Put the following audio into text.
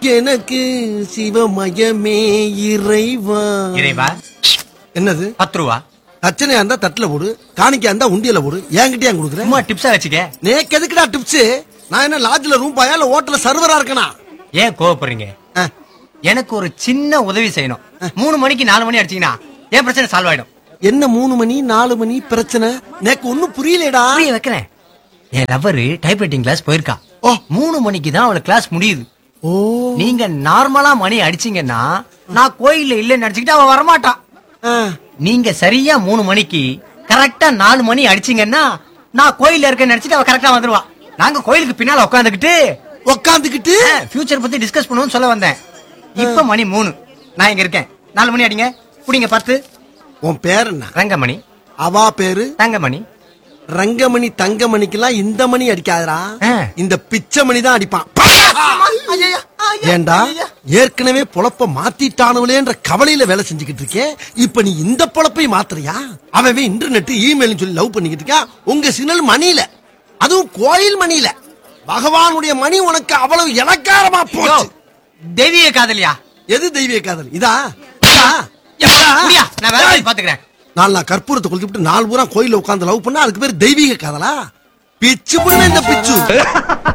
எனக்கு சிவமயமே இறைவா இறைவா என்னது பத்து ரூபா பிரச்சனையா இருந்தா தட்டுல போடு காணிக்கா இருந்தா உண்டியல போடு என்கிட்டயே கொடுக்குறேன் சும்மா டிப்ஸா வச்சுக்க நேக்கு எதுக்குடா டிப்ஸ் நான் என்ன லாட்ஜ்ல ரூம் பாயா இல்ல ஹோட்டல்ல சர்வரா இருக்கனா ஏன் கோவப்படுறீங்க எனக்கு ஒரு சின்ன உதவி செய்யணும் மூணு மணிக்கு நாலு மணி அடிச்சீங்கன்னா என் பிரச்சனை சால்வ் ஆயிடும் என்ன மூணு மணி நாலு மணி பிரச்சனை நேக்கு ஒண்ணும் புரியலடா புரிய வைக்கிறேன் என் லவ்வரு டைப்ரைட்டிங் கிளாஸ் போயிருக்கா ஓ. மூணு மணிக்கு தான் அவளுக்கு கிளாஸ் முடியுது ஓ நீங்க நார்மலா மணி அடிச்சீங்கன்னா நான் கோயில்ல இல்லைன்னு நினைச்சுக்கிட்டு அவ வரமாட்டா ஆ. நீங்க சரியா மூணு மணிக்கு கரெக்டா நாலு மணி அடிச்சீங்கன்னா நான் கோயில்ல இருக்கேன்னு நினைச்சிட்டு அவ கரெக்டா வந்துருவா நாங்க கோயிலுக்கு பின்னால உட்காந்துக்கிட்டு உக்காந்துக்கிட்டு ஃபியூச்சர் பத்தி டிஸ்கஸ் பண்ணுவோம்னு சொல்ல வந்தேன் இப்ப மணி மூணு நான் இங்க இருக்கேன் நாலு மணி அடிங்க புடிங்க பத்து உன் பேர் என்ன ரங்கமணி அவா பேரு தங்கமணி ரங்கமணி தங்கமணிக்கெல்லாம் இந்த மணி அடிக்காதடா ஆ. இந்த பிச்சை மணி தான் அடிப்பான் ஏண்டா ஏற்கனவே பொழப்ப மாத்திட்டானுங்களேன்ற கவலையில வேலை செஞ்சுக்கிட்டு இருக்கேன் இப்ப நீ இந்த பொழப்பை மாத்துறியா அவன் இன்டர்நெட் இமெயில் சொல்லி லவ் பண்ணிக்கிட்டு இருக்கா உங்க சிக்னல் மணியில அதுவும் கோயில் மணியில பகவானுடைய மணி உனக்கு அவ்வளவு இலக்காரமா யோ, போச்சு தெய்வீக காதலியா எது தெய்வீக காதல் இதா இதா? எப்பா, புரியா? நான் வேற ஏய், வழி பாத்துக்கிறேன் நாலு நான் கற்பூரத்தை கொளுத்திவிட்டு நாலு பூரா கோயில்ல உட்கார்ந்து லவ் பண்ணா அதுக்கு பேர் தெய்வீக காதலா பிச்சு பண்ண இந்த பிச்சு